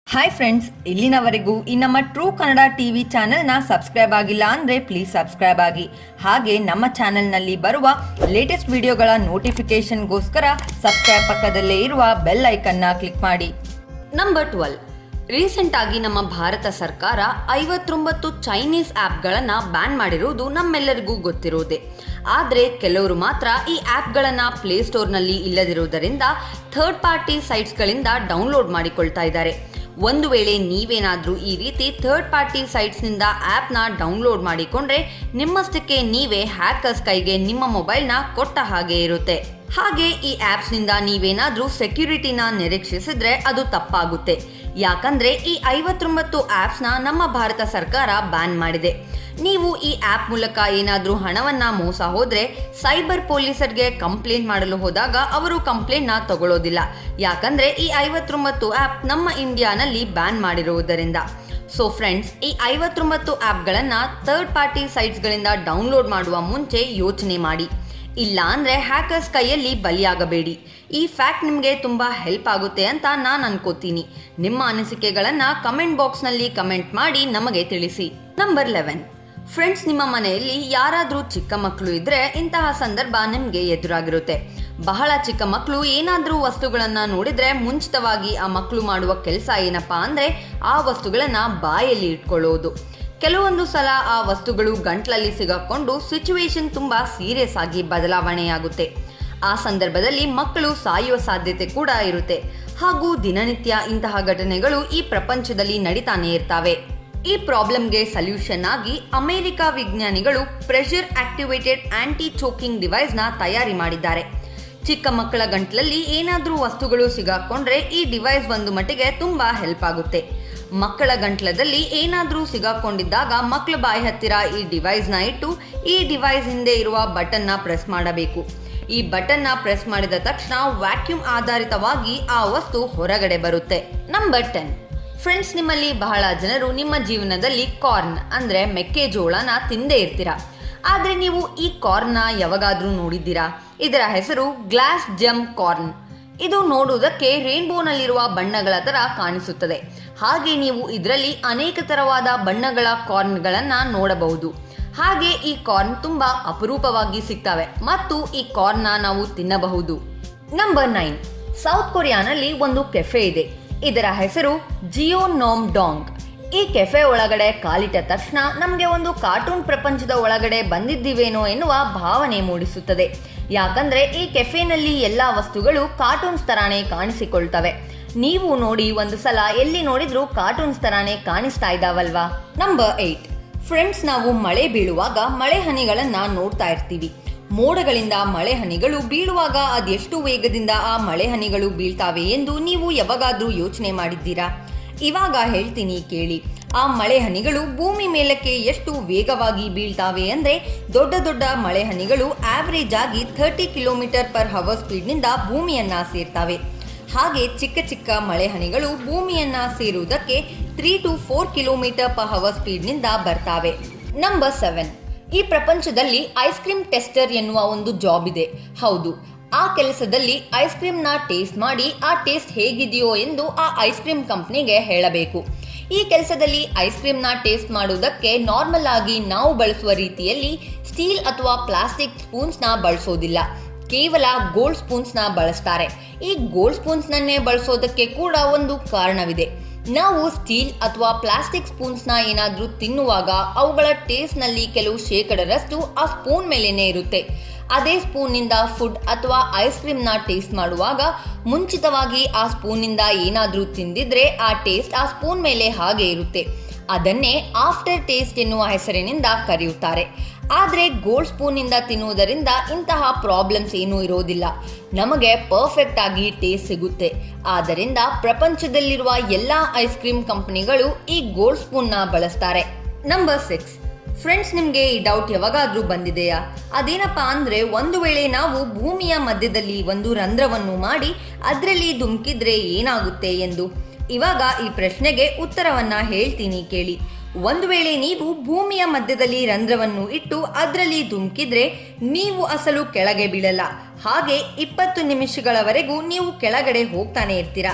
hi friends ಇಲ್ಲಿನವರೆಗೂ ಈ ನಮ್ಮ ಟ್ರೂ ಕನ್ನಡ ಟಿವಿ ಚಾನೆಲ್ನ ಸಬ್ಸ್ಕ್ರೈಬ್ ಆಗಿಲ್ಲ ಅಂದರೆ ಪ್ಲೀಸ್ ಸಬ್ಸ್ಕ್ರೈಬ್ ಆಗಿ ಹಾಗೆ ನಮ್ಮ ಚಾನೆಲ್ನಲ್ಲಿ ಬರುವ ಲೇಟೆಸ್ಟ್ ವಿಡಿಯೋಗಳ ನೋಟಿಫಿಕೇಶನ್ಗೋಸ್ಕರ ಸಬ್ಸ್ಕ್ರೈಬ್ ಪಕ್ಕದಲ್ಲೇ ಇರುವ ಬೆಲ್ ಐಕನ್ನ ಕ್ಲಿಕ್ ಮಾಡಿ ನಂಬರ್ ಟ್ವೆಲ್ ರೀಸೆಂಟ್ ಆಗಿ ನಮ್ಮ ಭಾರತ ಸರ್ಕಾರ ಐವತ್ತೊಂಬತ್ತು ಚೈನೀಸ್ ಆ್ಯಪ್ಗಳನ್ನು ಬ್ಯಾನ್ ಮಾಡಿರುವುದು ನಮ್ಮೆಲ್ಲರಿಗೂ ಗೊತ್ತಿರುವುದೇ ಆದರೆ ಕೆಲವರು ಮಾತ್ರ ಈ ಆ್ಯಪ್ಗಳನ್ನು ಪ್ಲೇಸ್ಟೋರ್ನಲ್ಲಿ ಇಲ್ಲದಿರುವುದರಿಂದ ಥರ್ಡ್ ಪಾರ್ಟಿ ಸೈಟ್ಸ್ಗಳಿಂದ ಡೌನ್ಲೋಡ್ ಮಾಡಿಕೊಳ್ತಾ ಇದ್ದಾರೆ ಒಂದು ವೇಳೆ ನೀವೇನಾದರೂ ಈ ರೀತಿ ಥರ್ಡ್ ಪಾರ್ಟಿ ಸೈಟ್ಸ್ನಿಂದ ಆ್ಯಪ್ನ ಡೌನ್ಲೋಡ್ ಮಾಡಿಕೊಂಡ್ರೆ ನಿಮ್ಮಷ್ಟಕ್ಕೆ ನೀವೇ ಹ್ಯಾಕರ್ಸ್ ಕೈಗೆ ನಿಮ್ಮ ಮೊಬೈಲ್ನ ಕೊಟ್ಟ ಹಾಗೆ ಇರುತ್ತೆ ಹಾಗೆ ಈ ಆ್ಯಪ್ಸ್ನಿಂದ ನೀವೇನಾದರೂ ಸೆಕ್ಯೂರಿಟಿನ ನಿರೀಕ್ಷಿಸಿದ್ರೆ ಅದು ತಪ್ಪಾಗುತ್ತೆ ಯಾಕಂದ್ರೆ ಈ ಐವತ್ತೊಂಬತ್ತು ಆ್ಯಪ್ಸ್ನ ನಮ್ಮ ಭಾರತ ಸರ್ಕಾರ ಬ್ಯಾನ್ ಮಾಡಿದೆ ನೀವು ಈ ಆ್ಯಪ್ ಮೂಲಕ ಏನಾದರೂ ಹಣವನ್ನ ಮೋಸ ಹೋದ್ರೆ ಸೈಬರ್ ಪೊಲೀಸರಿಗೆ ಕಂಪ್ಲೇಂಟ್ ಮಾಡಲು ಹೋದಾಗ ಅವರು ಕಂಪ್ಲೇಂಟ್ನ ತಗೊಳ್ಳೋದಿಲ್ಲ ಯಾಕಂದ್ರೆ ಈ ಐವತ್ತೊಂಬತ್ತು ಆ್ಯಪ್ ನಮ್ಮ ಇಂಡಿಯಾನಲ್ಲಿ ಬ್ಯಾನ್ ಮಾಡಿರುವುದರಿಂದ ಸೊ ಫ್ರೆಂಡ್ಸ್ ಈ ಐವತ್ತೊಂಬತ್ತು ಆ್ಯಪ್ಗಳನ್ನು ಥರ್ಡ್ ಪಾರ್ಟಿ ಸೈಟ್ಸ್ಗಳಿಂದ ಡೌನ್ಲೋಡ್ ಮಾಡುವ ಮುಂಚೆ ಯೋಚನೆ ಮಾಡಿ ಇಲ್ಲ ಅಂದರೆ ಹ್ಯಾಕರ್ಸ್ ಕೈಯಲ್ಲಿ ಬಲಿಯಾಗಬೇಡಿ ಈ ಫ್ಯಾಕ್ಟ್ ನಿಮಗೆ ತುಂಬ ಹೆಲ್ಪ್ ಆಗುತ್ತೆ ಅಂತ ನಾನು ಅನ್ಕೋತೀನಿ ನಿಮ್ಮ ಅನಿಸಿಕೆಗಳನ್ನು ಕಮೆಂಟ್ ಬಾಕ್ಸ್ನಲ್ಲಿ ಕಮೆಂಟ್ ಮಾಡಿ ನಮಗೆ ತಿಳಿಸಿ ನಂಬರ್ ಲೆವೆನ್ ಫ್ರೆಂಡ್ಸ್ ನಿಮ್ಮ ಮನೆಯಲ್ಲಿ ಯಾರಾದರೂ ಚಿಕ್ಕ ಮಕ್ಕಳು ಇದ್ರೆ ಇಂತಹ ಸಂದರ್ಭ ನಿಮಗೆ ಎದುರಾಗಿರುತ್ತೆ ಬಹಳ ಚಿಕ್ಕ ಮಕ್ಕಳು ಏನಾದರೂ ವಸ್ತುಗಳನ್ನು ನೋಡಿದ್ರೆ ಮುಂಚಿತವಾಗಿ ಆ ಮಕ್ಕಳು ಮಾಡುವ ಕೆಲಸ ಏನಪ್ಪಾ ಅಂದರೆ ಆ ವಸ್ತುಗಳನ್ನು ಬಾಯಲ್ಲಿ ಇಟ್ಕೊಳ್ಳೋದು ಕೆಲವೊಂದು ಸಲ ಆ ವಸ್ತುಗಳು ಗಂಟ್ಲಲ್ಲಿ ಸಿಗಾಕೊಂಡು ಸಿಚುವೇಶನ್ ತುಂಬಾ ಸೀರಿಯಸ್ ಆಗಿ ಬದಲಾವಣೆಯಾಗುತ್ತೆ ಆ ಸಂದರ್ಭದಲ್ಲಿ ಮಕ್ಕಳು ಸಾಯುವ ಸಾಧ್ಯತೆ ಕೂಡ ಇರುತ್ತೆ ಹಾಗೂ ದಿನನಿತ್ಯ ಇಂತಹ ಘಟನೆಗಳು ಈ ಪ್ರಪಂಚದಲ್ಲಿ ನಡೀತಾನೆ ಇರ್ತವೆ ಈ ಪ್ರಾಬ್ಲಮ್ಗೆ ಸಲ್ಯೂಷನ್ ಆಗಿ ಅಮೆರಿಕ ವಿಜ್ಞಾನಿಗಳು ಪ್ರೆಷರ್ ಆಕ್ಟಿವೇಟೆಡ್ ಆಂಟಿ ಚೋಕಿಂಗ್ ಡಿವೈಸ್ನ ತಯಾರಿ ಮಾಡಿದ್ದಾರೆ ಚಿಕ್ಕ ಮಕ್ಕಳ ಗಂಟ್ಲಲ್ಲಿ ಏನಾದರೂ ವಸ್ತುಗಳು ಸಿಗಾಕೊಂಡ್ರೆ ಈ ಡಿವೈಸ್ ಒಂದು ಮಟ್ಟಿಗೆ ತುಂಬಾ ಹೆಲ್ಪ್ ಆಗುತ್ತೆ ಮಕ್ಕಳ ಗಂಟ್ಲದಲ್ಲಿ ಏನಾದರೂ ಸಿಗಾಕೊಂಡಿದ್ದಾಗ ಮಕ್ಕಳ ಬಾಯಿ ಹತ್ತಿರ ಈ ಡಿವೈಸ್ನ ಇಟ್ಟು ಈ ಡಿವೈಸ್ ಹಿಂದೆ ಇರುವ ಬಟನ್ನ ಪ್ರೆಸ್ ಮಾಡಬೇಕು ಈ ಬಟನ್ನ ಪ್ರೆಸ್ ಮಾಡಿದ ತಕ್ಷಣ ವ್ಯಾಕ್ಯೂಮ್ ಆಧಾರಿತವಾಗಿ ಆ ವಸ್ತು ಹೊರಗಡೆ ಬರುತ್ತೆ ನಂಬರ್ ಟೆನ್ ಫ್ರೆಂಡ್ಸ್ ನಿಮ್ಮಲ್ಲಿ ಬಹಳ ಜನರು ನಿಮ್ಮ ಜೀವನದಲ್ಲಿ ಕಾರ್ನ್ ಅಂದ್ರೆ ಮೆಕ್ಕೆಜೋಳನ ತಿಂದೇ ಇರ್ತೀರಾ ಆದ್ರೆ ನೀವು ಈ ಕಾರ್ನ್ನ ಯಾವಾಗಾದ್ರೂ ನೋಡಿದ್ದೀರಾ ಇದರ ಹೆಸರು ಗ್ಲಾಸ್ ಜಮ್ ಕಾರ್ನ್ ಇದು ನೋಡುವುದಕ್ಕೆ ರೇನ್ಬೋನಲ್ಲಿರುವ ಬಣ್ಣಗಳ ತರ ಕಾಣಿಸುತ್ತದೆ ಹಾಗೆ ನೀವು ಇದರಲ್ಲಿ ಅನೇಕ ತರವಾದ ಬಣ್ಣಗಳ ಕಾರ್ನ್ಗಳನ್ನ ನೋಡಬಹುದು ಹಾಗೆ ಈ ಕಾರ್ನ್ ತುಂಬಾ ಅಪರೂಪವಾಗಿ ಸಿಗ್ತವೆ ಮತ್ತು ಈ ಕಾರ್ನ್ನ ನಾವು ತಿನ್ನಬಹುದು ನಂಬರ್ ನೈನ್ ಸೌತ್ ಕೊರಿಯಾನಲ್ಲಿ ಒಂದು ಕೆಫೆ ಇದೆ ಇದರ ಹೆಸರು ಜಿಯೋ ನೋಮ್ ಡಾಂಗ್ ಈ ಕೆಫೆ ಒಳಗಡೆ ಕಾಲಿಟ್ಟ ತಕ್ಷಣ ನಮಗೆ ಒಂದು ಕಾರ್ಟೂನ್ ಪ್ರಪಂಚದ ಒಳಗಡೆ ಬಂದಿದ್ದೀವೇನೋ ಎನ್ನುವ ಭಾವನೆ ಮೂಡಿಸುತ್ತದೆ ಯಾಕಂದ್ರೆ ಈ ಕೆಫೆನಲ್ಲಿ ಎಲ್ಲ ವಸ್ತುಗಳು ಕಾರ್ಟೂನ್ಸ್ ತರಾನೇ ಕಾಣಿಸಿಕೊಳ್ತವೆ ನೀವು ನೋಡಿ ಒಂದು ಸಲ ಎಲ್ಲಿ ನೋಡಿದ್ರೂ ಕಾರ್ಟೂನ್ಸ್ ತರಾನೇ ಕಾಣಿಸ್ತಾ ಇದ್ದಾವಲ್ವಾ ನಂಬರ್ ಏಟ್ ಫ್ರೆಂಡ್ಸ್ ನಾವು ಮಳೆ ಬೀಳುವಾಗ ಮಳೆ ಹನಿಗಳನ್ನ ನೋಡ್ತಾ ಇರ್ತೀವಿ ಮೋಡಗಳಿಂದ ಮಳೆ ಹನಿಗಳು ಬೀಳುವಾಗ ಅದೆಷ್ಟು ವೇಗದಿಂದ ಆ ಮಳೆ ಹನಿಗಳು ಬೀಳ್ತಾವೆ ಎಂದು ನೀವು ಯಾವಾಗಾದ್ರೂ ಯೋಚನೆ ಮಾಡಿದ್ದೀರಾ ಇವಾಗ ಹೇಳ್ತೀನಿ ಕೇಳಿ ಆ ಮಳೆ ಹನಿಗಳು ಭೂಮಿ ಮೇಲಕ್ಕೆ ಎಷ್ಟು ವೇಗವಾಗಿ ಬೀಳ್ತಾವೆ ಅಂದ್ರೆ ದೊಡ್ಡ ದೊಡ್ಡ ಮಳೆ ಹನಿಗಳು ಆವರೇಜ್ ಆಗಿ ಥರ್ಟಿ ಕಿಲೋಮೀಟರ್ ಪರ್ ಹವರ್ ಸ್ಪೀಡ್ನಿಂದ ಭೂಮಿಯನ್ನ ಸೇರ್ತವೆ ಹಾಗೆ ಚಿಕ್ಕ ಚಿಕ್ಕ ಮಳೆ ಹನಿಗಳು ಭೂಮಿಯನ್ನ ಸೇರುವುದಕ್ಕೆ three to four kilometre per hour ಸ್ಪೀಡ್ನಿಂದ ಬರ್ತಾವೆ ನಂಬರ್ ಸೆವೆನ್ ಈ ಪ್ರಪಂಚದಲ್ಲಿ ಐಸ್ ಕ್ರೀಮ್ ಟೆಸ್ಟರ್ ಎನ್ನುವ ಒಂದು ಜಾಬ್ ಇದೆ ಹೌದು ಆ ಕೆಲಸದಲ್ಲಿ ಐಸ್ ಕ್ರೀಮ್ನ ಟೇಸ್ಟ್ ಮಾಡಿ ಆ ಟೇಸ್ಟ್ ಹೇಗಿದೆಯೋ ಎಂದು ಆ ಐಸ್ ಕ್ರೀಮ್ ಕಂಪ್ನಿಗೆ ಹೇಳಬೇಕು ಈ ಕೆಲಸದಲ್ಲಿ ಐಸ್ ಕ್ರೀಮ್ನ ಟೇಸ್ಟ್ ಮಾಡುವುದಕ್ಕೆ ನಾರ್ಮಲ್ ಆಗಿ ನಾವು ಬಳಸುವ ರೀತಿಯಲ್ಲಿ ಸ್ಟೀಲ್ ಅಥವಾ ಪ್ಲಾಸ್ಟಿಕ್ ಸ್ಪೂನ್ಸ್ನ ಬಳಸೋದಿಲ್ಲ ಕೇವಲ ಗೋಲ್ಡ್ ಸ್ಪೂನ್ಸ್ನ ಬಳಸ್ತಾರೆ ಈ ಗೋಲ್ಡ್ ಸ್ಪೂನ್ಸ್ನನ್ನೇ ಬಳಸೋದಕ್ಕೆ ಕೂಡ ಒಂದು ಕಾರಣವಿದೆ ನಾವು ಸ್ಟೀಲ್ ಅಥವಾ ಪ್ಲಾಸ್ಟಿಕ್ ಸ್ಪೂನ್ಸ್ನ ಏನಾದರೂ ತಿನ್ನುವಾಗ ಅವುಗಳ ಟೇಸ್ಟ್ನಲ್ಲಿ ಕೆಲವು ಶೇಕಡರಷ್ಟು ಆ ಸ್ಪೂನ್ ಮೇಲೇನೆ ಇರುತ್ತೆ ಅದೇ ಸ್ಪೂನ್ನಿಂದ ಫುಡ್ ಅಥವಾ ಐಸ್ ಕ್ರೀಮ್ನ ಟೇಸ್ಟ್ ಮಾಡುವಾಗ ಮುಂಚಿತವಾಗಿ ಆ ಸ್ಪೂನ್ನಿಂದ ಏನಾದರೂ ತಿಂದಿದ್ರೆ ಆ ಟೇಸ್ಟ್ ಆ ಸ್ಪೂನ್ ಮೇಲೆ ಹಾಗೆ ಇರುತ್ತೆ ಅದನ್ನೇ ಆಫ್ಟರ್ ಟೇಸ್ಟ್ ಎನ್ನುವ ಹೆಸರಿನಿಂದ ಕರೆಯುತ್ತಾರೆ ಆದರೆ ಗೋಲ್ಡ್ ಸ್ಪೂನ್ನಿಂದ ತಿನ್ನುವುದರಿಂದ ಇಂತಹ ಪ್ರಾಬ್ಲಮ್ಸ್ ಏನೂ ಇರೋದಿಲ್ಲ ನಮಗೆ ಪರ್ಫೆಕ್ಟ್ ಆಗಿ ಟೇಸ್ಟ್ ಸಿಗುತ್ತೆ ಆದ್ದರಿಂದ ಪ್ರಪಂಚದಲ್ಲಿರುವ ಎಲ್ಲ ಐಸ್ ಕ್ರೀಮ್ ಕಂಪನಿಗಳು ಈ ಗೋಲ್ಡ್ ಸ್ಪೂನ್ನ ಬಳಸ್ತಾರೆ ನಂಬರ್ ಸಿಕ್ಸ್ ಫ್ರೆಂಡ್ಸ್ ನಿಮಗೆ ಈ ಡೌಟ್ ಯಾವಾಗಾದ್ರೂ ಬಂದಿದೆಯಾ ಅದೇನಪ್ಪ ಅಂದ್ರೆ ಒಂದು ವೇಳೆ ನಾವು ಭೂಮಿಯ ಮಧ್ಯದಲ್ಲಿ ಒಂದು ರಂಧ್ರವನ್ನು ಮಾಡಿ ಅದರಲ್ಲಿ ಧುಮುಕಿದ್ರೆ ಏನಾಗುತ್ತೆ ಎಂದು ಇವಾಗ ಈ ಪ್ರಶ್ನೆಗೆ ಉತ್ತರವನ್ನ ಹೇಳ್ತೀನಿ ಕೇಳಿ ಒಂದು ವೇಳೆ ನೀವು ಭೂಮಿಯ ಮಧ್ಯದಲ್ಲಿ ರಂಧ್ರವನ್ನು ಇಟ್ಟು ಅದರಲ್ಲಿ ಧುಮುಕಿದ್ರೆ ನೀವು ಅಸಲು ಕೆಳಗೆ ಬೀಳಲ್ಲ ಹಾಗೆ ಇಪ್ಪತ್ತು ನಿಮಿಷಗಳವರೆಗೂ ನೀವು ಕೆಳಗಡೆ ಹೋಗ್ತಾನೆ ಇರ್ತೀರಾ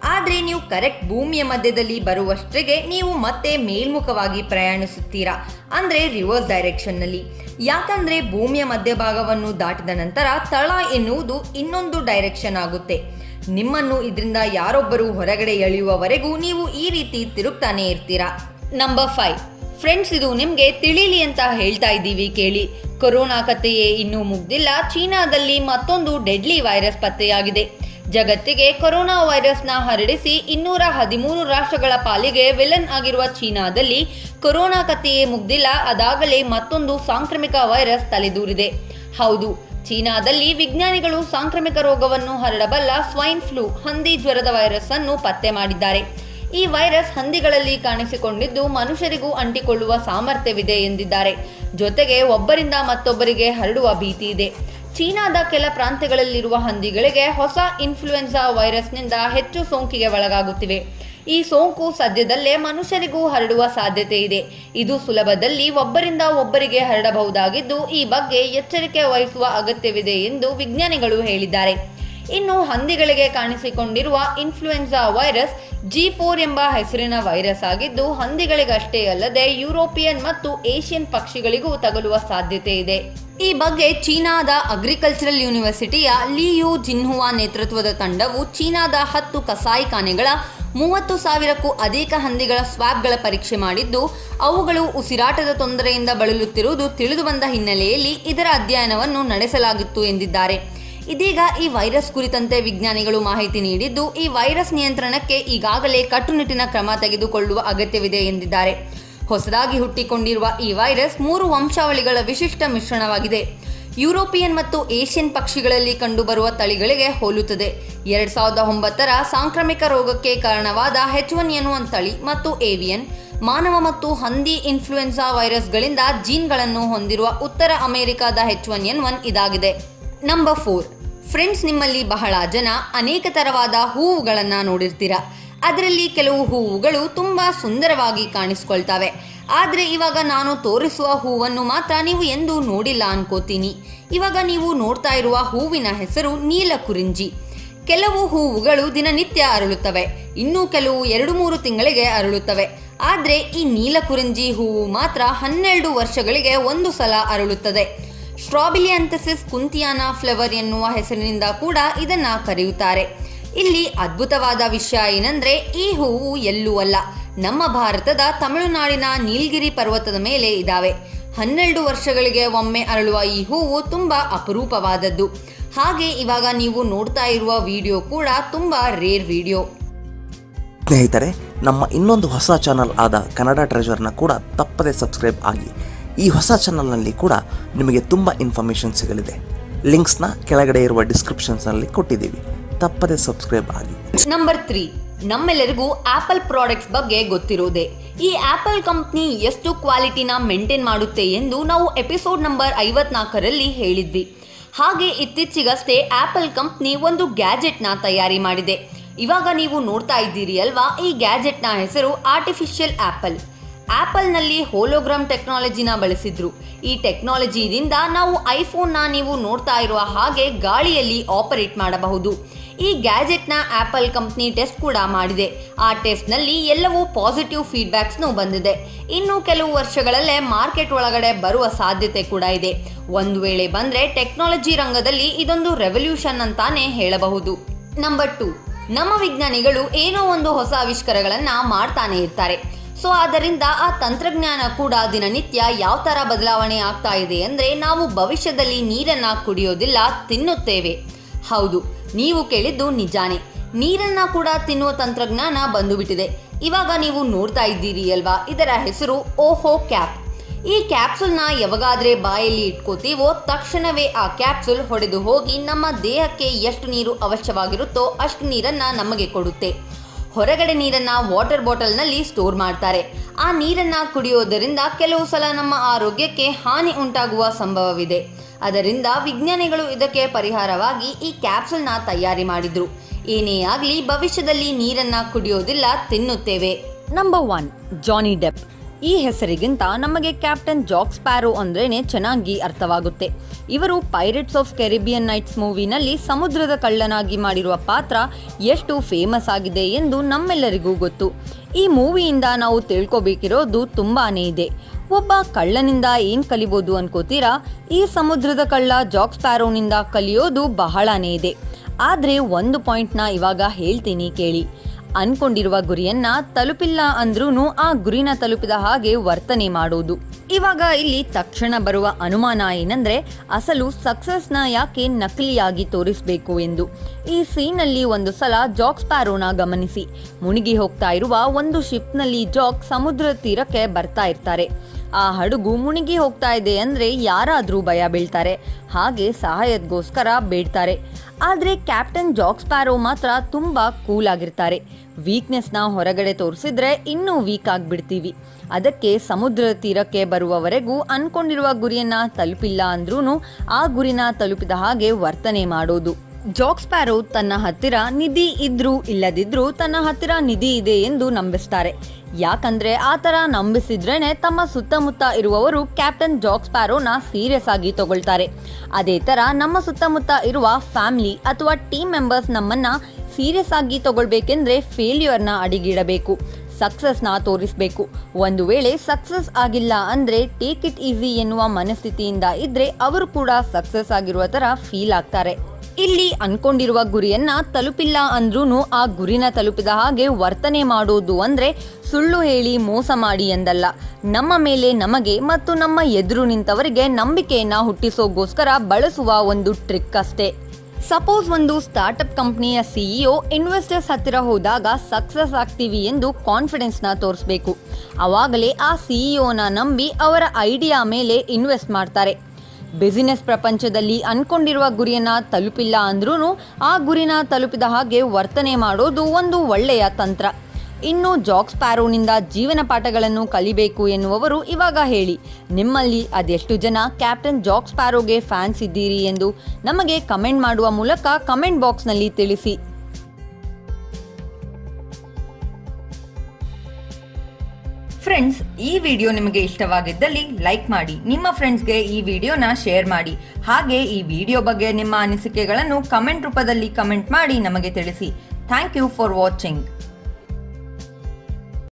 ಆದರೆ ನೀವು ಕರೆಕ್ಟ್ ಭೂಮಿಯ ಮಧ್ಯದಲ್ಲಿ ಬರುವಷ್ಟರಿಗೆ ನೀವು ಮತ್ತೆ ಮೇಲ್ಮುಖವಾಗಿ ಪ್ರಯಾಣಿಸುತ್ತೀರಾ ಅಂದರೆ ರಿವರ್ಸ್ ಡೈರೆಕ್ಷನ್ನಲ್ಲಿ ಯಾಕಂದ್ರೆ ಭೂಮಿಯ ಮಧ್ಯಭಾಗವನ್ನು ದಾಟಿದ ನಂತರ ತಳ ಎನ್ನುವುದು ಇನ್ನೊಂದು ಡೈರೆಕ್ಷನ್ ಆಗುತ್ತೆ ನಿಮ್ಮನ್ನು ಇದರಿಂದ ಯಾರೊಬ್ಬರು ಹೊರಗಡೆ ಎಳೆಯುವವರೆಗೂ ನೀವು ಈ ರೀತಿ ತಿರುಗ್ತಾನೆ ಇರ್ತೀರಾ ನಂಬರ್ ಫೈವ್ ಫ್ರೆಂಡ್ಸ್ ಇದು ನಿಮಗೆ ತಿಳಿಲಿ ಅಂತ ಹೇಳ್ತಾ ಇದ್ದೀವಿ ಕೇಳಿ ಕೊರೋನಾ ಕಥೆಯೇ ಇನ್ನೂ ಮುಗ್ದಿಲ್ಲ ಚೀನಾದಲ್ಲಿ ಮತ್ತೊಂದು ಡೆಡ್ಲಿ ವೈರಸ್ ಪತ್ತೆಯಾಗಿದೆ ಜಗತ್ತಿಗೆ ಕೊರೋನಾ ವೈರಸ್ನ ಹರಡಿಸಿ ಇನ್ನೂರ ಹದಿಮೂರು ರಾಷ್ಟ್ರಗಳ ಪಾಲಿಗೆ ವಿಲನ್ ಆಗಿರುವ ಚೀನಾದಲ್ಲಿ ಕೊರೋನಾ ಕಥೆಯೇ ಮುಗ್ದಿಲ್ಲ ಅದಾಗಲೇ ಮತ್ತೊಂದು ಸಾಂಕ್ರಾಮಿಕ ವೈರಸ್ ತಲೆದೂರಿದೆ ಹೌದು ಚೀನಾದಲ್ಲಿ ವಿಜ್ಞಾನಿಗಳು ಸಾಂಕ್ರಾಮಿಕ ರೋಗವನ್ನು ಹರಡಬಲ್ಲ ಸ್ವೈನ್ ಫ್ಲೂ ಹಂದಿ ಜ್ವರದ ವೈರಸ್ ಅನ್ನು ಪತ್ತೆ ಮಾಡಿದ್ದಾರೆ ಈ ವೈರಸ್ ಹಂದಿಗಳಲ್ಲಿ ಕಾಣಿಸಿಕೊಂಡಿದ್ದು ಮನುಷ್ಯರಿಗೂ ಅಂಟಿಕೊಳ್ಳುವ ಸಾಮರ್ಥ್ಯವಿದೆ ಎಂದಿದ್ದಾರೆ ಜೊತೆಗೆ ಒಬ್ಬರಿಂದ ಮತ್ತೊಬ್ಬರಿಗೆ ಹರಡುವ ಭೀತಿ ಇದೆ ಚೀನಾದ ಕೆಲ ಪ್ರಾಂತ್ಯಗಳಲ್ಲಿರುವ ಹಂದಿಗಳಿಗೆ ಹೊಸ ಇನ್ಫ್ಲೂಯೆನ್ಸಾ ವೈರಸ್ನಿಂದ ಹೆಚ್ಚು ಸೋಂಕಿಗೆ ಒಳಗಾಗುತ್ತಿವೆ ಈ ಸೋಂಕು ಸದ್ಯದಲ್ಲೇ ಮನುಷ್ಯರಿಗೂ ಹರಡುವ ಸಾಧ್ಯತೆ ಇದೆ ಇದು ಸುಲಭದಲ್ಲಿ ಒಬ್ಬರಿಂದ ಒಬ್ಬರಿಗೆ ಹರಡಬಹುದಾಗಿದ್ದು ಈ ಬಗ್ಗೆ ಎಚ್ಚರಿಕೆ ವಹಿಸುವ ಅಗತ್ಯವಿದೆ ಎಂದು ವಿಜ್ಞಾನಿಗಳು ಹೇಳಿದ್ದಾರೆ ಇನ್ನು ಹಂದಿಗಳಿಗೆ ಕಾಣಿಸಿಕೊಂಡಿರುವ ಇನ್ಫ್ಲೂಯೆನ್ಸಾ ವೈರಸ್ ಜಿ ಫೋರ್ ಎಂಬ ಹೆಸರಿನ ವೈರಸ್ ಆಗಿದ್ದು ಹಂದಿಗಳಿಗಷ್ಟೇ ಅಲ್ಲದೆ ಯುರೋಪಿಯನ್ ಮತ್ತು ಏಷ್ಯನ್ ಪಕ್ಷಿಗಳಿಗೂ ತಗುಲುವ ಸಾಧ್ಯತೆ ಇದೆ ಈ ಬಗ್ಗೆ ಚೀನಾದ ಅಗ್ರಿಕಲ್ಚರಲ್ ಯೂನಿವರ್ಸಿಟಿಯ ಲಿಯು ಜಿನ್ಹುವಾ ನೇತೃತ್ವದ ತಂಡವು ಚೀನಾದ ಹತ್ತು ಕಸಾಯಿಖಾನೆಗಳ ಮೂವತ್ತು ಸಾವಿರಕ್ಕೂ ಅಧಿಕ ಹಂದಿಗಳ ಸ್ವಾಬ್ಗಳ ಪರೀಕ್ಷೆ ಮಾಡಿದ್ದು ಅವುಗಳು ಉಸಿರಾಟದ ತೊಂದರೆಯಿಂದ ಬಳಲುತ್ತಿರುವುದು ತಿಳಿದುಬಂದ ಹಿನ್ನೆಲೆಯಲ್ಲಿ ಇದರ ಅಧ್ಯಯನವನ್ನು ನಡೆಸಲಾಗಿತ್ತು ಎಂದಿದ್ದಾರೆ ಇದೀಗ ಈ ವೈರಸ್ ಕುರಿತಂತೆ ವಿಜ್ಞಾನಿಗಳು ಮಾಹಿತಿ ನೀಡಿದ್ದು ಈ ವೈರಸ್ ನಿಯಂತ್ರಣಕ್ಕೆ ಈಗಾಗಲೇ ಕಟ್ಟುನಿಟ್ಟಿನ ಕ್ರಮ ತೆಗೆದುಕೊಳ್ಳುವ ಅಗತ್ಯವಿದೆ ಎಂದಿದ್ದಾರೆ ಹೊಸದಾಗಿ ಹುಟ್ಟಿಕೊಂಡಿರುವ ಈ ವೈರಸ್ ಮೂರು ವಂಶಾವಳಿಗಳ ವಿಶಿಷ್ಟ ಮಿಶ್ರಣವಾಗಿದೆ ಯುರೋಪಿಯನ್ ಮತ್ತು ಏಷ್ಯನ್ ಪಕ್ಷಿಗಳಲ್ಲಿ ಕಂಡುಬರುವ ತಳಿಗಳಿಗೆ ಹೋಲುತ್ತದೆ ಎರಡ್ ಸಾವಿರದ ಒಂಬತ್ತರ ಸಾಂಕ್ರಾಮಿಕ ರೋಗಕ್ಕೆ ಕಾರಣವಾದ ಹೆಚ್ ಒನ್ ಎನ್ ಒನ್ ತಳಿ ಮತ್ತು ಏವಿಯನ್ ಮಾನವ ಮತ್ತು ಹಂದಿ ಇನ್ಫ್ಲೂಯೆನ್ಸಾ ವೈರಸ್ಗಳಿಂದ ಜೀನ್ಗಳನ್ನು ಹೊಂದಿರುವ ಉತ್ತರ ಅಮೆರಿಕಾದ ಹೆಚ್ ಒನ್ ಎನ್ ಒನ್ ಇದಾಗಿದೆ ನಂಬರ್ ಫೋರ್ ಫ್ರೆಂಡ್ಸ್ ನಿಮ್ಮಲ್ಲಿ ಬಹಳ ಜನ ಅನೇಕ ತರವಾದ ಹೂವುಗಳನ್ನು ನೋಡಿರ್ತೀರ ಅದರಲ್ಲಿ ಕೆಲವು ಹೂವುಗಳು ತುಂಬಾ ಸುಂದರವಾಗಿ ಕಾಣಿಸ್ಕೊಳ್ತವೆ ಆದರೆ ಇವಾಗ ನಾನು ತೋರಿಸುವ ಹೂವನ್ನು ಮಾತ್ರ ನೀವು ಎಂದೂ ನೋಡಿಲ್ಲ ಅನ್ಕೋತೀನಿ ಇವಾಗ ನೀವು ನೋಡ್ತಾ ಇರುವ ಹೂವಿನ ಹೆಸರು ನೀಲ ಕುರಿಂಜಿ ಕೆಲವು ಹೂವುಗಳು ದಿನನಿತ್ಯ ಅರಳುತ್ತವೆ ಇನ್ನು ಕೆಲವು ಎರಡು ಮೂರು ತಿಂಗಳಿಗೆ ಅರಳುತ್ತವೆ ಆದರೆ ಈ ನೀಲ ಕುರಿಂಜಿ ಹೂವು ಮಾತ್ರ ಹನ್ನೆರಡು ವರ್ಷಗಳಿಗೆ ಒಂದು ಸಲ ಅರಳುತ್ತದೆ ಸ್ಟ್ರಾಬಿಲಿಯಂಥಸಿಸ್ ಕುಂತಿಯಾನ ಫ್ಲವರ್ ಎನ್ನುವ ಹೆಸರಿನಿಂದ ಕೂಡ ಇದನ್ನ ಕರೆಯುತ್ತಾರೆ ಇಲ್ಲಿ ಅದ್ಭುತವಾದ ವಿಷಯ ಏನಂದ್ರೆ ಈ ಹೂವು ಎಲ್ಲೂ ಅಲ್ಲ ನಮ್ಮ ಭಾರತದ ತಮಿಳುನಾಡಿನ ನೀಲಗಿರಿ ಪರ್ವತದ ಮೇಲೆ ಇದಾವೆ ಹನ್ನೆರಡು ವರ್ಷಗಳಿಗೆ ಒಮ್ಮೆ ಅರಳುವ ಈ ಹೂವು ತುಂಬಾ ಅಪರೂಪವಾದದ್ದು ಹಾಗೆ ಇವಾಗ ನೀವು ನೋಡ್ತಾ ಇರುವ ವಿಡಿಯೋ ಕೂಡ ತುಂಬಾ ರೇರ್ ವಿಡಿಯೋ ಸ್ನೇಹಿತರೆ ನಮ್ಮ ಇನ್ನೊಂದು ಹೊಸ ಚಾನಲ್ ಆದ ಕನ್ನಡ ಟ್ರೆಜರ್ನ ಕೂಡ ತಪ್ಪದೆ ಸಬ್ಸ್ಕ್ರೈಬ್ ಆಗಿ ಈ ಹೊಸ ಚಾನಲ್ನಲ್ಲಿ ಕೂಡ ನಿಮಗೆ ತುಂಬ ಇನ್ಫಾರ್ಮೇಷನ್ ಸಿಗಲಿದೆ ಲಿಂಕ್ಸ್ನ ಕೆಳಗಡೆ ಇರುವ ಡಿಸ್ಕ್ರಿಪ್ಷನ್ಸ್ನಲ್ಲಿ ಕೊಟ್ಟಿದ್ದೀವಿ ತಪ್ಪದೆ ಸಬ್ಸ್ಕ್ರೈಬ್ ಆಗಿ ನಂಬರ್ ತ್ರೀ ನಮ್ಮೆಲ್ಲರಿಗೂ ಆಪಲ್ ಪ್ರಾಡಕ್ಟ್ಸ್ ಬಗ್ಗೆ ಗೊತ್ತಿರೋದೆ ಈ ಆಪಲ್ ಕಂಪ್ನಿ ಎಷ್ಟು ಕ್ವಾಲಿಟಿನ ಮೇಂಟೈನ್ ಮಾಡುತ್ತೆ ಎಂದು ನಾವು ಎಪಿಸೋಡ್ ನಂಬರ್ ಐವತ್ನಾಲ್ಕರಲ್ಲಿ ಹೇಳಿದ್ವಿ ಹಾಗೆ ಇತ್ತೀಚೆಗಷ್ಟೇ ಆಪಲ್ ಕಂಪ್ನಿ ಒಂದು ಗ್ಯಾಜೆಟ್ನ ತಯಾರಿ ಮಾಡಿದೆ ಇವಾಗ ನೀವು ನೋಡ್ತಾ ಇದ್ದೀರಿ ಅಲ್ವಾ ಈ ಗ್ಯಾಜೆಟ್ನ ಹೆಸರು ಆರ್ಟಿಫಿಷಿಯಲ್ ಆಪಲ್ ಆಪಲ್ನಲ್ಲಿ ಹೋಲೋಗ್ರಾಮ್ ಟೆಕ್ನಾಲಜಿನ ಬಳಸಿದ್ರು ಈ ಟೆಕ್ನಾಲಜಿಯಿಂದ ನಾವು ಐಫೋನ್ನ ನೀವು ನೋಡ್ತಾ ಇರುವ ಹಾಗೆ ಗಾಳಿಯಲ್ಲಿ ಆಪರೇಟ್ ಮಾಡಬಹುದು ಈ ಗ್ಯಾಜೆಟ್ನ ಆಪಲ್ ಕಂಪ್ನಿ ಟೆಸ್ಟ್ ಕೂಡ ಮಾಡಿದೆ ಆ ಟೆಸ್ಟ್ನಲ್ಲಿ ಎಲ್ಲವೂ ಪಾಸಿಟಿವ್ ಫೀಡ್ಬ್ಯಾಕ್ಸ್ನು ಬಂದಿದೆ ಇನ್ನು ಕೆಲವು ವರ್ಷಗಳಲ್ಲೇ ಮಾರ್ಕೆಟ್ ಒಳಗಡೆ ಬರುವ ಸಾಧ್ಯತೆ ಕೂಡ ಇದೆ ಒಂದು ವೇಳೆ ಬಂದ್ರೆ ಟೆಕ್ನಾಲಜಿ ರಂಗದಲ್ಲಿ ಇದೊಂದು ರೆವಲ್ಯೂಷನ್ ಅಂತಾನೆ ಹೇಳಬಹುದು ನಂಬರ್ ಟು ನಮ್ಮ ವಿಜ್ಞಾನಿಗಳು ಏನೋ ಒಂದು ಹೊಸ ಆವಿಷ್ಕಾರಗಳನ್ನ ಮಾಡ್ತಾನೆ ಇರ್ತಾರೆ ಸೊ ಆದ್ದರಿಂದ ಆ ತಂತ್ರಜ್ಞಾನ ಕೂಡ ದಿನನಿತ್ಯ ಯಾವ ತರ ಬದಲಾವಣೆ ಆಗ್ತಾ ಇದೆ ಅಂದ್ರೆ ನಾವು ಭವಿಷ್ಯದಲ್ಲಿ ನೀರನ್ನ ಕುಡಿಯೋದಿಲ್ಲ ತಿನ್ನುತ್ತೇವೆ ಹೌದು ನೀವು ಕೇಳಿದ್ದು ನಿಜಾನೇ ನೀರನ್ನ ಕೂಡ ತಿನ್ನುವ ತಂತ್ರಜ್ಞಾನ ಬಂದುಬಿಟ್ಟಿದೆ ಇವಾಗ ನೀವು ನೋಡ್ತಾ ಇದ್ದೀರಿ ಅಲ್ವಾ ಇದರ ಹೆಸರು ಓಹೋ ಕ್ಯಾಪ್ ಈ ಕ್ಯಾಪ್ಸುಲ್ನ ಯಾವಾಗಾದ್ರೆ ಬಾಯಲ್ಲಿ ಇಟ್ಕೋತೀವೋ ತಕ್ಷಣವೇ ಆ ಕ್ಯಾಪ್ಸುಲ್ ಹೊಡೆದು ಹೋಗಿ ನಮ್ಮ ದೇಹಕ್ಕೆ ಎಷ್ಟು ನೀರು ಅವಶ್ಯವಾಗಿರುತ್ತೋ ಅಷ್ಟು ನೀರನ್ನ ನಮಗೆ ಕೊಡುತ್ತೆ ಹೊರಗಡೆ ನೀರನ್ನ ವಾಟರ್ ಬಾಟಲ್ನಲ್ಲಿ ಸ್ಟೋರ್ ಮಾಡ್ತಾರೆ ಆ ನೀರನ್ನ ಕುಡಿಯೋದರಿಂದ ಕೆಲವು ಸಲ ನಮ್ಮ ಆರೋಗ್ಯಕ್ಕೆ ಹಾನಿ ಉಂಟಾಗುವ ಸಂಭವವಿದೆ ಅದರಿಂದ ವಿಜ್ಞಾನಿಗಳು ಇದಕ್ಕೆ ಪರಿಹಾರವಾಗಿ ಈ ಕ್ಯಾಪ್ಸುಲ್ನ ತಯಾರಿ ಮಾಡಿದ್ರು ಏನೇ ಆಗಲಿ ಭವಿಷ್ಯದಲ್ಲಿ ನೀರನ್ನ ಕುಡಿಯೋದಿಲ್ಲ ತಿನ್ನುತ್ತೇವೆ ನಂಬರ್ ಒನ್ ಜಾನಿ ಡೆಪ್ ಈ ಹೆಸರಿಗಿಂತ ನಮಗೆ ಕ್ಯಾಪ್ಟನ್ ಜಾಕ್ ಸ್ಪ್ಯಾರೋ ಅಂದ್ರೇನೆ ಚೆನ್ನಾಗಿ ಅರ್ಥವಾಗುತ್ತೆ ಇವರು ಪೈರೇಟ್ಸ್ ಆಫ್ ಕೆರಿಬಿಯನ್ ನೈಟ್ಸ್ ಮೂವಿನಲ್ಲಿ ಸಮುದ್ರದ ಕಳ್ಳನಾಗಿ ಮಾಡಿರುವ ಪಾತ್ರ ಎಷ್ಟು ಫೇಮಸ್ ಆಗಿದೆ ಎಂದು ನಮ್ಮೆಲ್ಲರಿಗೂ ಗೊತ್ತು ಈ ಮೂವಿಯಿಂದ ನಾವು ತಿಳ್ಕೊಬೇಕಿರೋದು ತುಂಬಾನೇ ಇದೆ ಒಬ್ಬ ಕಳ್ಳನಿಂದ ಏನ್ ಕಲಿಬೋದು ಅನ್ಕೋತೀರಾ ಈ ಸಮುದ್ರದ ಕಳ್ಳ ಜಾಕ್ ಸ್ಪ್ಯಾರೋನಿಂದ ಕಲಿಯೋದು ಬಹಳನೇ ಇದೆ ಆದ್ರೆ ಒಂದು ಪಾಯಿಂಟ್ನ ಇವಾಗ ಹೇಳ್ತೀನಿ ಕೇಳಿ ಅನ್ಕೊಂಡಿರುವ ಗುರಿಯನ್ನ ತಲುಪಿಲ್ಲ ಅಂದ್ರೂ ಆ ಗುರಿನ ತಲುಪಿದ ಹಾಗೆ ವರ್ತನೆ ಮಾಡೋದು ಇವಾಗ ಇಲ್ಲಿ ತಕ್ಷಣ ಬರುವ ಅನುಮಾನ ಏನಂದ್ರೆ ಅಸಲು ಸಕ್ಸಸ್ನ ಯಾಕೆ ನಕಲಿಯಾಗಿ ತೋರಿಸಬೇಕು ಎಂದು ಈ ಸೀನಲ್ಲಿ ಒಂದು ಸಲ ಜಾಕ್ ಸ್ಪ್ಯಾರೋನ ಗಮನಿಸಿ ಮುಳುಗಿ ಹೋಗ್ತಾ ಇರುವ ಒಂದು ಶಿಪ್ನಲ್ಲಿ ಜಾಕ್ ಸಮುದ್ರ ತೀರಕ್ಕೆ ಬರ್ತಾ ಇರ್ತಾರೆ ಆ ಹಡಗು ಮುಳುಗಿ ಹೋಗ್ತಾ ಇದೆ ಅಂದ್ರೆ ಯಾರಾದ್ರೂ ಭಯ ಬೀಳ್ತಾರೆ ಹಾಗೆ ಸಹಾಯಕ್ಕೋಸ್ಕರ ಬೇಡ್ತಾರೆ ಆದ್ರೆ ಕ್ಯಾಪ್ಟನ್ ಜಾಕ್ ಸ್ಪ್ಯಾರೋ ಮಾತ್ರ ತುಂಬಾ ಕೂಲ್ ಆಗಿರ್ತಾರೆ ವೀಕ್ನೆಸ್ನ ಹೊರಗಡೆ ತೋರಿಸಿದ್ರೆ ಇನ್ನೂ ವೀಕ್ ಆಗ್ಬಿಡ್ತೀವಿ ಅದಕ್ಕೆ ಸಮುದ್ರ ತೀರಕ್ಕೆ ಬರುವವರೆಗೂ ಅನ್ಕೊಂಡಿರುವ ಗುರಿಯನ್ನ ತಲುಪಿಲ್ಲ ಅಂದ್ರೂ ಆ ಗುರಿನ ತಲುಪಿದ ಹಾಗೆ ವರ್ತನೆ ಮಾಡೋದು ಜಾಕ್ ಸ್ಪ್ಯಾರೋ ತನ್ನ ಹತ್ತಿರ ನಿಧಿ ಇದ್ರೂ ಇಲ್ಲದಿದ್ರೂ ತನ್ನ ಹತ್ತಿರ ನಿಧಿ ಇದೆ ಎಂದು ನಂಬಿಸ್ತಾರೆ ಯಾಕಂದ್ರೆ ಆ ತರ ನಂಬಿಸಿದ್ರೇನೆ ತಮ್ಮ ಸುತ್ತಮುತ್ತ ಇರುವವರು ಕ್ಯಾಪ್ಟನ್ ಜಾಕ್ ಸ್ಪ್ಯಾರೋನ ಸೀರಿಯಸ್ ಆಗಿ ತಗೊಳ್ತಾರೆ ಅದೇ ತರ ನಮ್ಮ ಸುತ್ತಮುತ್ತ ಇರುವ ಫ್ಯಾಮಿಲಿ ಅಥವಾ ಟೀಮ್ ಮೆಂಬರ್ಸ್ ನಮ್ಮನ್ನ ಸೀರಿಯಸ್ ಆಗಿ ತಗೊಳ್ಬೇಕೆಂದ್ರೆ ಫೇಲ್ಯೂರ್ನ ಅಡಿಗಿಡಬೇಕು ಸಕ್ಸಸ್ನ ತೋರಿಸಬೇಕು ಒಂದು ವೇಳೆ ಸಕ್ಸಸ್ ಆಗಿಲ್ಲ ಅಂದ್ರೆ ಟೇಕ್ ಇಟ್ ಈಸಿ ಎನ್ನುವ ಮನಸ್ಥಿತಿಯಿಂದ ಇದ್ರೆ ಅವರು ಕೂಡ ಸಕ್ಸಸ್ ಆಗಿರುವ ತರ ಫೀಲ್ ಆಗ್ತಾರೆ ಇಲ್ಲಿ ಅನ್ಕೊಂಡಿರುವ ಗುರಿಯನ್ನ ತಲುಪಿಲ್ಲ ಅಂದ್ರೂ ಆ ಗುರಿನ ತಲುಪಿದ ಹಾಗೆ ವರ್ತನೆ ಮಾಡೋದು ಅಂದ್ರೆ ಸುಳ್ಳು ಹೇಳಿ ಮೋಸ ಮಾಡಿ ಎಂದಲ್ಲ ನಮ್ಮ ಮೇಲೆ ನಮಗೆ ಮತ್ತು ನಮ್ಮ ಎದುರು ನಿಂತವರಿಗೆ ನಂಬಿಕೆಯನ್ನ ಹುಟ್ಟಿಸೋಗೋಸ್ಕರ ಬಳಸುವ ಒಂದು ಟ್ರಿಕ್ ಅಷ್ಟೇ ಸಪೋಸ್ ಒಂದು ಸ್ಟಾರ್ಟ್ಅಪ್ ಕಂಪ್ನಿಯ ಸಿಇಒ ಇನ್ವೆಸ್ಟರ್ಸ್ ಹತ್ತಿರ ಹೋದಾಗ ಸಕ್ಸಸ್ ಆಗ್ತೀವಿ ಎಂದು ಕಾನ್ಫಿಡೆನ್ಸ್ನ ತೋರಿಸಬೇಕು ಅವಾಗಲೇ ಆ ಸಿಇಒನ ನಂಬಿ ಅವರ ಐಡಿಯಾ ಮೇಲೆ ಇನ್ವೆಸ್ಟ್ ಮಾಡ್ತಾರೆ ಬಿಸಿನೆಸ್ ಪ್ರಪಂಚದಲ್ಲಿ ಅನ್ಕೊಂಡಿರುವ ಗುರಿಯನ್ನ ತಲುಪಿಲ್ಲ ಅಂದ್ರೂ ಆ ಗುರಿನ ತಲುಪಿದ ಹಾಗೆ ವರ್ತನೆ ಮಾಡೋದು ಒಂದು ಒಳ್ಳೆಯ ತಂತ್ರ ಇನ್ನು ಜಾಕ್ ಸ್ಪ್ಯಾರೋನಿಂದ ಜೀವನ ಪಾಠಗಳನ್ನು ಕಲಿಬೇಕು ಎನ್ನುವವರು ಇವಾಗ ಹೇಳಿ ನಿಮ್ಮಲ್ಲಿ ಅದೆಷ್ಟು ಜನ ಕ್ಯಾಪ್ಟನ್ ಜಾಕ್ ಸ್ಪ್ಯಾರೋಗೆ ಫ್ಯಾನ್ಸ್ ಇದ್ದೀರಿ ಎಂದು ನಮಗೆ ಕಮೆಂಟ್ ಮಾಡುವ ಮೂಲಕ ಕಮೆಂಟ್ ಬಾಕ್ಸ್ನಲ್ಲಿ ತಿಳಿಸಿ ಫ್ರೆಂಡ್ಸ್ ಈ ವಿಡಿಯೋ ನಿಮಗೆ ಇಷ್ಟವಾಗಿದ್ದಲ್ಲಿ ಲೈಕ್ ಮಾಡಿ ನಿಮ್ಮ ಫ್ರೆಂಡ್ಸ್ಗೆ ಈ ವಿಡಿಯೋನ ಶೇರ್ ಮಾಡಿ ಹಾಗೆ ಈ ವಿಡಿಯೋ ಬಗ್ಗೆ ನಿಮ್ಮ ಅನಿಸಿಕೆಗಳನ್ನು ಕಮೆಂಟ್ ರೂಪದಲ್ಲಿ ಕಮೆಂಟ್ ಮಾಡಿ ನಮಗೆ ತಿಳಿಸಿ ಥ್ಯಾಂಕ್ ಯು ಫಾರ್ ವಾಚಿಂಗ್